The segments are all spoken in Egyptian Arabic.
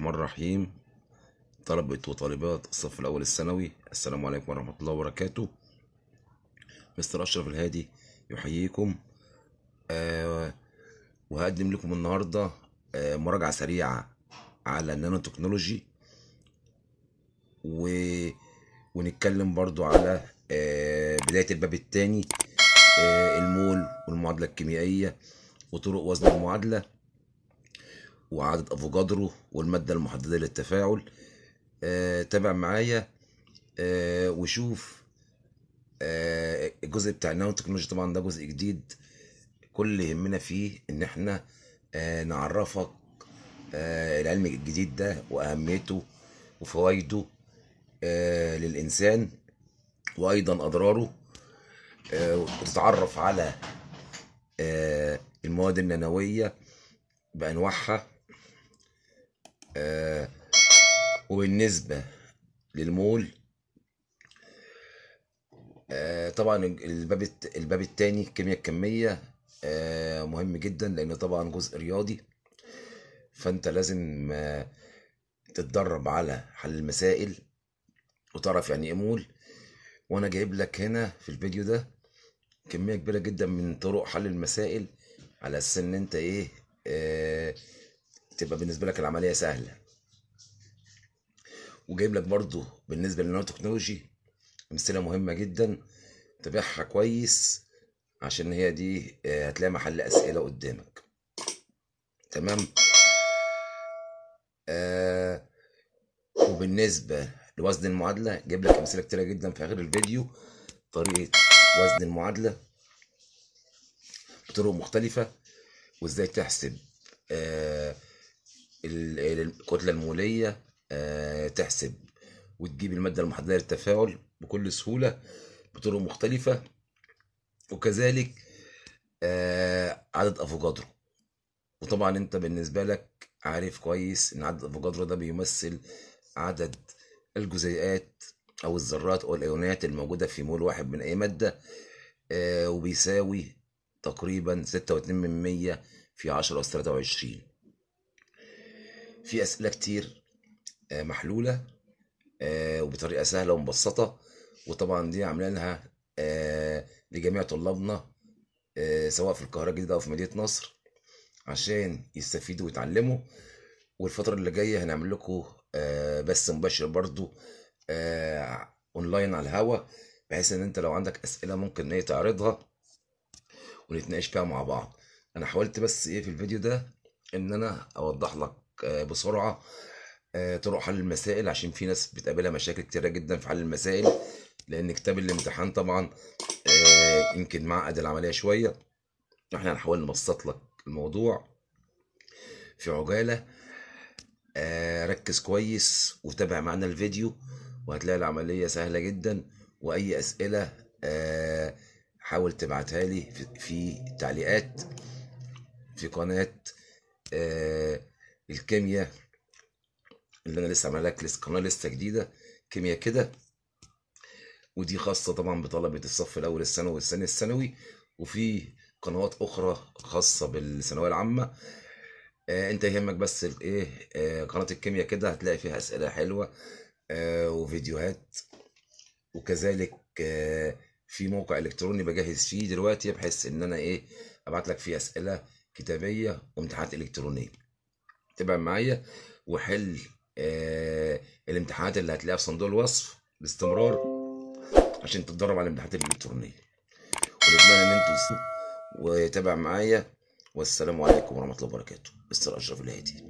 الرحمن الرحيم طلبة وطالبات الصف الأول الثانوي السلام عليكم ورحمة الله وبركاته مستر أشرف الهادي يحييكم آه وهقدم لكم النهاردة آه مراجعة سريعة على النانو تكنولوجي و... ونتكلم برضو على آه بداية الباب الثاني آه المول والمعادلة الكيميائية وطرق وزن المعادلة وعدد افوكادرو والماده المحدده للتفاعل آه، تابع معايا آه، وشوف آه، الجزء بتاع النانو تكنولوجي طبعا ده جزء جديد كل اللي يهمنا فيه ان احنا آه، نعرفك آه، العلم الجديد ده واهميته وفوائده آه، للانسان وايضا اضراره آه، وتتعرف على آه، المواد النانويه بانواعها آه، وبالنسبة للمول آه، طبعا الباب الت- الباب التاني الكيمياء الكمية آه، مهم جدا لأنه طبعا جزء رياضي فأنت لازم آه، تتدرب على حل المسائل وتعرف يعني ايه مول وأنا جايب لك هنا في الفيديو ده كمية كبيرة جدا من طرق حل المسائل على أساس إن أنت إيه آه، تبقى بالنسبة لك العملية سهلة وجايب لك برضو بالنسبة للنانو تكنولوجي أمثلة مهمة جدا تابعها كويس عشان هي دي آه، هتلاقي محل أسئلة قدامك تمام آه وبالنسبة لوزن المعادلة جايب لك أمثلة كتيرة جدا في آخر الفيديو طريقة وزن المعادلة بطرق مختلفة وإزاي تحسب آه ال- ال- الكتلة المولية آه، تحسب وتجيب المادة المحددة للتفاعل بكل سهولة بطرق مختلفة وكذلك آه، عدد افوكادرو وطبعا انت بالنسبة لك عارف كويس ان عدد افوكادرو ده بيمثل عدد الجزيئات او الذرات او الايونات الموجودة في مول واحد من اي مادة آه، وبيساوي تقريبا ستة واتنين من مية في عشرة أس تلاتة وعشرين في أسئلة كتير آه، محلولة آه، وبطريقة سهلة ومبسطة وطبعا دي عاملينها آه، لجميع طلابنا آه، سواء في القاهرة الجديدة أو في مدينة نصر عشان يستفيدوا ويتعلموا والفترة اللي جاية هنعمل لكم آه، بث مباشر برضو آه، اونلاين على الهوا بحيث ان انت لو عندك اسئلة ممكن ان هي تعرضها ونتناقش فيها مع بعض انا حاولت بس ايه في الفيديو ده ان انا اوضح لك آه، بسرعة آه، طرق حل المسائل عشان في ناس بتقابلها مشاكل كتيرة جدا في حل المسائل لان كتاب الامتحان طبعا آه، يمكن معقد العملية شوية احنا هنحاول نبسط لك الموضوع في عجالة آه، ركز كويس وتابع معنا الفيديو وهتلاقي العملية سهلة جدا وأي أسئلة آه، حاول تبعتها لي في- في التعليقات في قناة آه، الكيمياء اللي أنا لسه عاملها لك لسه قناة لسه جديدة كيمياء كده ودي خاصة طبعا بطلبة الصف الأول الثانوي والثاني الثانوي وفي قنوات أخرى خاصة بالثانوية العامة آه، انت يهمك بس الايه آه، قناة الكيمياء كده هتلاقي فيها اسئلة حلوة آه، وفيديوهات وكذلك آه، في موقع الكتروني بجهز فيه دلوقتي بحيث ان انا ايه ابعت لك فيه اسئلة كتابية وامتحانات الكترونية تابع معايا وحل آه، الامتحانات اللي هتلاقيها في صندوق الوصف باستمرار عشان تتدرب على الامتحانات الالكترونية ونتمنى ان انتوا تسمعوا وتابع معايا والسلام عليكم ورحمة الله وبركاته مستر اشرف الهادي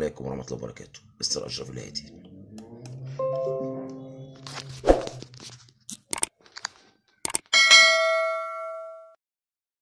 عليكم ورحمة الله وبركاته مستر أشرف الهادي